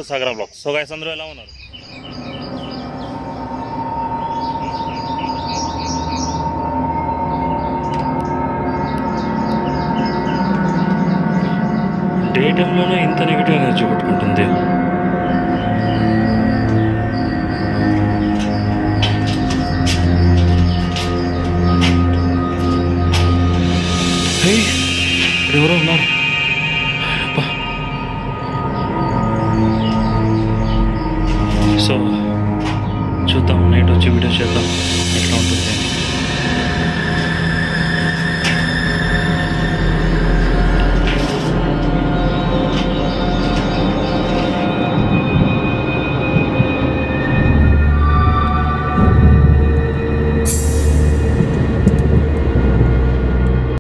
To Sagara blog so guys అందరూ ఎలా ఉన్నారు డే టైంలోనే ఇంత నెగిటివ్ ఎనర్జీ పట్టుకుంటుంది హే ఇక్కడ ఎవరో ఉన్నారు అబ్బా. సో చూద్దాం నైట్ వచ్చి వీడియో చేద్దాం